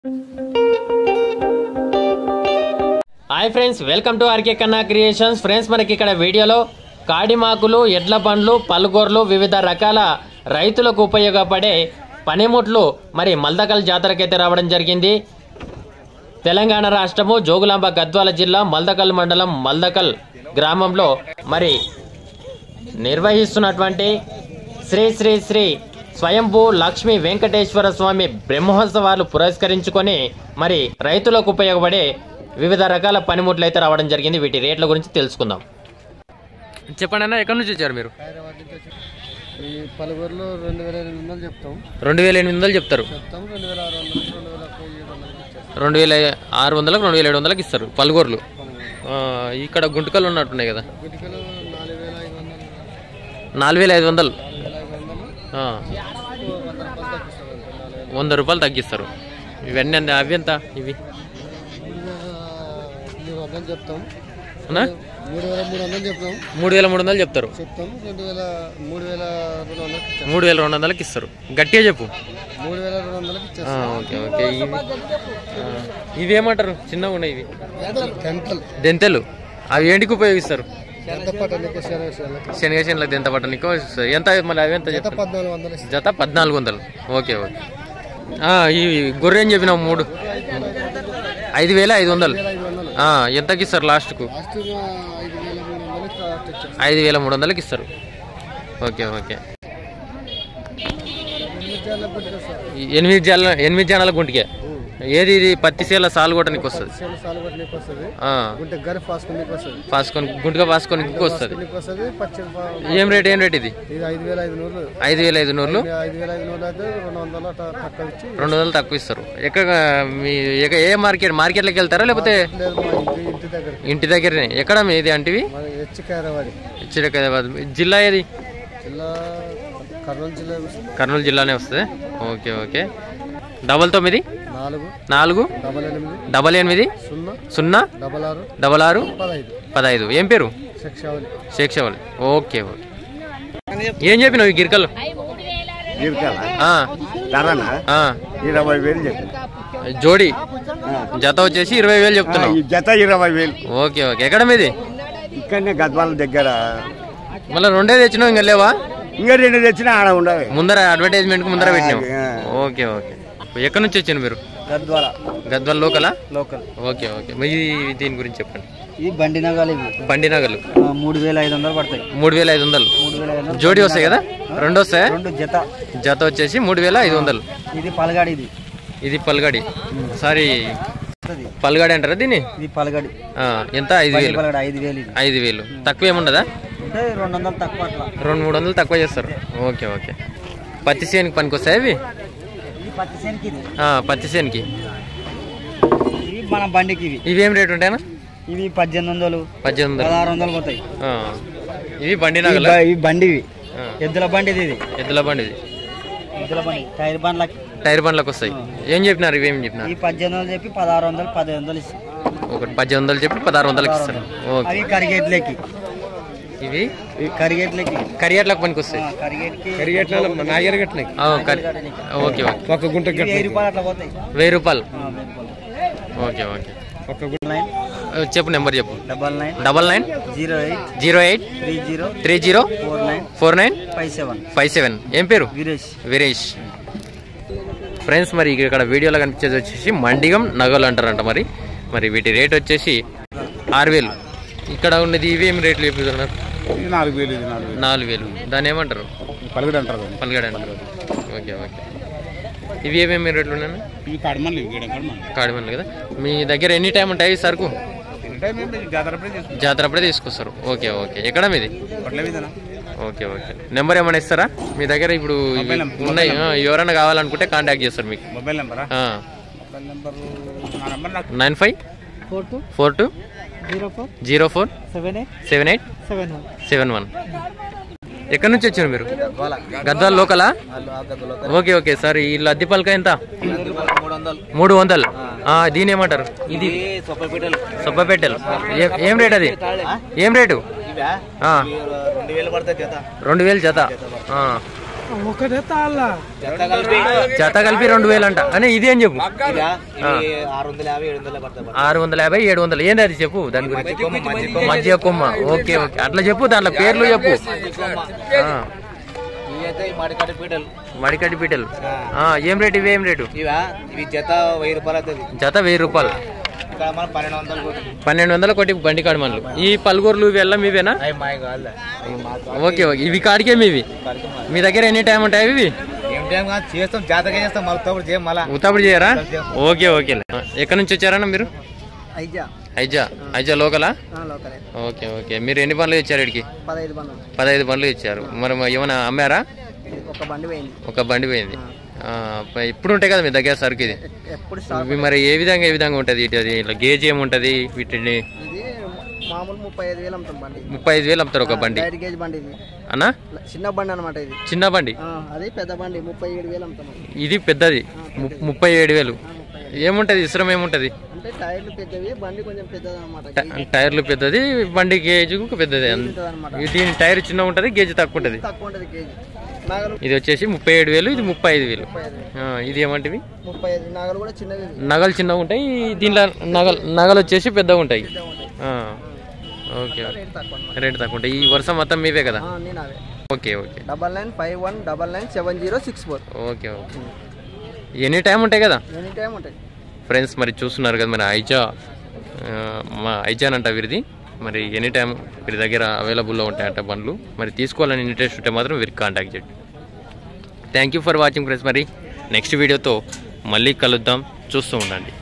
Hi friends welcome to RK Kanna creations friends మనకి ఇక్కడ వీడియోలో కాడిమాకులు ఎడ్ల పండ్లు పలుగూరలు వివిధ రకాల రైతులకు ఉపయోగపడే పనిముట్లు మరి మల్దకల్ జాతరకైతే రావడం జరిగింది తెలంగాణ రాష్ట్రము జోగులాంబ గద్వాల జిల్లా మల్దకల్ మండలం మల్దకల్ గ్రామంలో మరి నిర్వహిస్తున్నటువంటి శ్రీ శ్రీ శ్రీ స్వయంభూ లక్ష్మీ వెంకటేశ్వర స్వామి బ్రహ్మోత్సవాలు పురస్కరించుకొని మరి రైతులకు ఉపయోగపడే వివిధ రకాల పనిముట్లు అయితే రావడం జరిగింది వీటి రేట్ల గురించి తెలుసుకుందాం చెప్పండి అన్న ఎక్కడి నుంచి వచ్చారు మీరు హైదరాబాద్ నుంచి వచ్చి ఈ పలుగురులో రెండు వేల ఎనిమిది వందలు చెప్తాం రెండు వేల ఎనిమిది వందలు చెప్తారు చెప్తాం రెండు వేల ఆరు వందలు రెండు వేల ఏడు వందలకి ఇచ్చేస్తాం రెండు వేల ఆరు వందలకు రెండు వేల ఏడు వందలకు ఇస్తారు పలుగూర్లు ఆ, ఇక్కడ గుంటకలు ఉన్నట్టున్నాయి కదా గుటికలు నాలుగు వేల ఐదు వందలు నాలుగు వేల ఐదు వందలు నాలుగు వేల ఐదు వందలు ఆ, వంద రూపాయలు తగ్గిస్తారు అంతే నాలుగు వేలు వంద రూపాయలు తగ్గిస్తారు ఇవన్నీ అంత- అవి ఎంత ఇవి మూడు వందలు చెప్తాం అవునా మూడు వేల మూడు వందలు చెప్తాం మూడు వేల మూడు వందలు చెప్తారు చెప్తాం రెండు వేల మూడు వేల రెండు వందలకి ఇచ్చేస్తాం మూడు వేల రెండు వందలకి ఇస్తారు గట్టిగా చెప్పు మూడు వేల రెండు వందలకి ఆ, ఇచ్చేస్తాం ఓకే ఓకే ఇవి ఆ, ఇవి ఏమంటారు చిన్నగా ఉన్నాయి ఇవి గంటలు దెంతెలు అవి ఏంటికి ఉపయోగిస్తారు ఎంత పట్ట నీకు శనగ శనగ శనగ శనగలకు దెంత పట్టనికో ఎంత మళ్ళీ అవి ఎంత ఎంత చెప్తారు పద్నాలుగు వందలు ఇస్తాం జత పద్నాలుగు వందలు ఓకే ఓకే ఆ, ఈ గొర్రె ఏం చెప్పినావు మూడు ఐదు వేల ఐదు వందలు ఐదు వందలు ఆ, ఎంతకి ఇస్తారు లాస్ట్కు లాస్ట్ ఐదు వేల మూడు వందలకి కాస్ట్ ఇచ్చేస్తాం ఐదు వేల మూడు వందలకి ఇస్తారు ఓకే ఓకే ఎనిమిది జాల పెట్టుకొస్తాం ఈ ఎనిమిది జనాల ఎనిమిది జనాల గుంటికే ఏది ఇది పత్తి సేల సాలు కొట్టడానికి వస్తుంది సేలు సాలు కొట్టడానికి వస్తుంది ఆ, గుంటె గరి ఫాస్కొనికి వస్తుంది పాసుకొని గుంటుగా పాసుకొని వస్తుంది కొనికి వస్తుంది పచ్చడి ఫా- ఏం రేట్ ఏం రేట్ ఇది ఇది ఐదు వేల ఐదు నూరు ఐదు వేల ఐదు నూరులు ఐదు వేల ఐదు నూరు అయితే రెండు వందలు అట్లా తక్కువ ఇచ్చి రెండు వందలు తక్కువ ఇస్తారు ఎక్కడ మీ ఎక్క- ఏ మార్కెట్ మార్కెట్లోకి వెళ్తారా లేకపోతే లేదు మా ఇంటి ఇంటి దగ్గర ఇంటి దగ్గరనే ఎక్కడ మీది అంటివి మన హెచ్చికారవాడి చిరకాబాద్ జిల్లా ఏది జిల్లా కర్నూలు జిల్లా కర్నూలు జిల్లానే వస్తుంది ఓకే ఓకే డబల్ తొమ్మిది నాలుగు నాలుగు డబల్ ఎనిమిది డబల్ ఎనిమిది సున్నా సున్నా డబల్ ఆరు డబల్ ఆరు పదహైదు పదహైదు ఏం పేరు శిక్షావళి షేక్ షవల్ ఓకే ఓకే ఏం చెప్పినావు ఈ గిరికలు ఆ, ధరనా ఆ, ఇరవై వేలు చెప్పి జోడి జత వచ్చేసి ఇరవై వేలు చెప్తున్నావు ఈ జత ఇరవై వేలు ఓకే ఓకే ఎక్కడ మీది ఇక్కడనే గద్వాల దగ్గర మళ్ళీ రెండే తెచ్చినావు ఇంకా లేవా ఇంకా రెండు తెచ్చినా ఆడ ఉండవు ముందర అడ్వర్టైజ్మెంట్ ముందర పెట్టినావు ఆ. ఓకే ఓకే ఎక్కడి నుంచి వచ్చాను మీరు గద్వాల గద్వాల లోకలా లోకల్ ఓకే ఓకే మీ దీని గురించి చెప్పండి ఈ బండి నగాలు ఇవి బండి నగలు మూడు వేల ఐదు వందలు పడతాయి మూడు వేల ఐదు వందలు మూడు వేల ఐదు వందలు జోడి వస్తాయి కదా రెండు వస్తాయా రెండు జత జత వచ్చేసి మూడు వేల ఐదు వందలు ఇది పలగాడి ఇది ఇది పల్గడి సారీ ఇది పల్గడి అంటారా దీన్ని ఇది పలగాడి ఆ, ఎంత ఐదు వేలు పలగాడి ఐదు వేలు ఇది ఐదు వేలు తక్కువ ఏముండదా అంటే రెండు వందలు తక్కువ అట్లా రెండు మూడు వందలు తక్కువ చేస్తారు ఓకే ఓకే పత్తి సేనికి పనికి వస్తాయి అవి ఇది పత్తి సేనికి ఇది ఆ, పత్తి సేనికి ఇవి మన బండికి ఇవి ఇవి ఏం రేట్ ఉంటాయనా ఇవి పద్దెనిమిది వందలు పద్దెనిమిది వందలు పదహారు వందలు పోతాయి ఆ. ఇవి బండి ఇవి నగలు బ- ఇవి బండివి ఆ. ఎద్దుల బండి ఇది ఇది ఎద్దుల బండి ఇది ఎద్దుల బండి టైర్ బండ్లకి టైర్ బండ్లకు వస్తాయి ఏం చెప్పినారు ఇవి ఏం చెప్పినారు ఈ పద్దెనిమిది వందలు చెప్పి పదహారు వందలు పదిహేను వందలు ఇస్తాం ఒకటి పద్దెనిమిది వందలు చెప్పి పదహారు వందలకి ఇస్తారు ఓకే అవి కరిగేట్లకి ఇవి ఇవి కరిగేట్లకి కరియట్లకు పనికి వస్తాయి కరిగేట్కి ఆ, కరి- ఓకే ఓకే ఒక గుంట వెయ్యి రూపాయలు అట్లా పోతాయి వెయ్యి రూపాయలు ఆ, వెయ్యి రూపాయలు. ఓకే ఓకే ఒక గుంట నైన్ ఆ, చెప్పు నెంబర్ చెప్పు double nine double nine zero eight zero eight three zero three zero four nine four nine five seven five seven ఏం పేరు వీరేష్ వీరేష్ ఫ్రెండ్స్ మరి ఇక్కడ వీడియోలో కనిపించేది వచ్చేసి మండిగం నగలు అంటారంట మరి మరి వీటి రేట్ వచ్చేసి ఆరు వేలు ఇక్కడ ఉన్నది ఇవి ఏం రేట్లు చెప్తున్నారు ఇది నాలుగు వేలు ఇది నాలుగు నాలుగు వేలు దాన్ని ఏమంటారు వేలు పలుగుడు అంటారు దాన్ని. పల్గడ అంటారు ఓకే ఓకే ఇవి ఏమేమి రేట్లు ఉన్నాయి ఇవి కడమల్లి ఇవి గీడ కడమల్లి కాడిమల్లి కదా మీ దగ్గర ఎనీ టైం ఉంటాయి సరుకు తింటే మేము జాతర అప్పుడే చేసుకుంటాం జాతర అప్పుడే తీసుకొస్తారు ఓకే ఓకే ఎక్కడ మీది పట్ల విధానం ఓకే ఓకే నెంబర్ ఏమైనా ఇస్తారా మీ దగ్గర ఇప్పుడు ఇవి మొబైల్ నెంబర్. ఉన్నాయి ఆ, ఎవరైనా కావాలనుకుంటే కాంటాక్ట్ చేస్తారు మీకు మొబైల్ నెంబరా మొబైల్ నెంబర్ నా నెంబర్ నాకు nine five four two four two zero four zero four seven eight seven eight seven one seven one ఎక్కడి నుంచి వచ్చారు మీరు గద్వాల లోకలా ఓకే ఓకే సార్ ఈ లద్ది పలక ఎంత మూడు వందలు మూడు వందలు ఆ, దీని ఏమంటారు ఇది సొప్పపీటలు సొప్పపెట్టెలు ఏ- ఏం రేట్ అది ఏం రేటు ఆ, రెండు వేలు పడతాయి జత రెండు వేలు జత ఆ. ఒకటే తాళ్ళ జత కలిపి జత కలిపి రెండు వేలు అంట అనే ఇది అని చెప్పు ఇదా? ఇవి ఆరు వందల యాభై ఏడు వందల పడతాయి ఆరు వందల యాభై ఏడు వందలు ఏంది అది చెప్పు దాని గురించి కొమ్మ, మధ్య కొమ్మ. మధ్య కొమ్మ ఓకే ఓకే అట్లా చెప్పు దాంట్లో పేర్లు చెప్పు ఆ, ఇవి అయితే ఈ మాడికాటి పీటలు మడికట్టి పీటలు ఆ, ఏం రేటు ఇవి ఏం రేటు ఇవా ఇవి జత వెయ్యి రూపాయలు అవుతుంది జత వెయ్యి రూపాయలు ఇక్కడ మనం పన్నెండు వందలు కొట్టి పన్నెండు వందల కోటి బండి కాడు మనలు ఈ పలుగూరులు ఇవి ఎல்லாம் మీవేనా అవి మాయ కాదు అవి మా ఓకే ఓకే ఇవి కాడికే మీవి మీ దగ్గర ఎనీ టైం ఉంటాయి ఇవి ఏం టైం కాదు చేస్తాం జాతగా చేస్తాం మళ్ళీ తప్పుడు చేయం మళ్ళా ఉతాపుడు చేయరా ఓకే ఓకే ఎక్కడి నుంచి వచ్చారన్న మీరు ఐజా ఐజా ఐజా లోకలా లోకలే ఓకే ఓకే మీరు ఎన్ని పనులు ఇచ్చారు ఇక్కడికి పదహైదు బండ్లు పదహైదు పనులు ఇచ్చారు మరి ఏమైనా అమ్మారా ఒక బండి పోయింది ఒక బండి పోయింది ఆ, ప- ఇప్పుడు ఉంటాయి కదా మీ దగ్గర సరుకు ఇది ఎప్పుడు ఇవి మరి ఏ విధంగా ఏ విధంగా ఉంటుంది ఇటు అది ఇట్లా గేజ్ ఏముంటుంది వీటిని ఇది మామూలు ముప్పై ఐదు వేలు అమ్ముతాం బండి ముప్పై ఐదు వేలు అమ్ముతారు ఒక బండి డైరెక్ట్ గేజ్ బండి ఇది అన్నా చిన్న బండి అనమాట ఇది చిన్న బండి ఆ, అది పెద్ద బండి ముప్పై ఏడు వేలు అమ్ముతాం ఇది పెద్దది ము- ముప్పై ఏడు వేలు ఏముంటుంది ఇసురం ఏముంటుంది అంటే టైర్లు పెద్దవి బండి కొంచెం పెద్దది అనమాట ట- టైర్లు పెద్దది బండి గేజ్ పెద్దది ఉంటుంది అనమాట దీని టైర్ చిన్న ఉంటుంది గేజ్ తక్కువ ఉంటుంది తక్కువ ఉంటుంది కేజీ నాగలు ఇది వచ్చేసి ముప్పై ఏడు వేలు ఇది ముప్పై ఐదు వేలు ముప్పై ఐదు ఆ, ఇది ఏమంటివి ముప్పై ఐదు నాగలు కూడా చిన్నవి ఇవి. నగలు చిన్నగా ఉంటాయి దీనిలో నగలు నగలు వచ్చేసి పెద్దగా ఉంటాయి పెద్దగా ఉంటాయి ఆ, ఓకే ఓకే రేట్ తక్కువ అనమాట రేట్ తక్కువ ఉంటాయి ఈ వర్షం మొత్తం మీవే కదా నేను అవే okay okay double nine five one double nine seven zero six four okay okay any time ఉంటాయి కదా ఎనీ టైం ఉంటాయి ఫ్రెండ్స్ మరి చూస్తున్నారు కదా మరి ఐజా ఆ, మా ఐజాన్ అంట వీరిది మరి ఎనీ టైం వీరి దగ్గర అవైలబుల్లో ఉంటాయంట బండ్లు మరి తీసుకోవాలని ఇంట్రెస్ట్ ఉంటే మాత్రం వీరికి కాంటాక్ట్ చేయండి thank you for watching friends మరి నెక్స్ట్ వీడియోతో మళ్ళీ కలుద్దాం చూస్తూ ఉండండి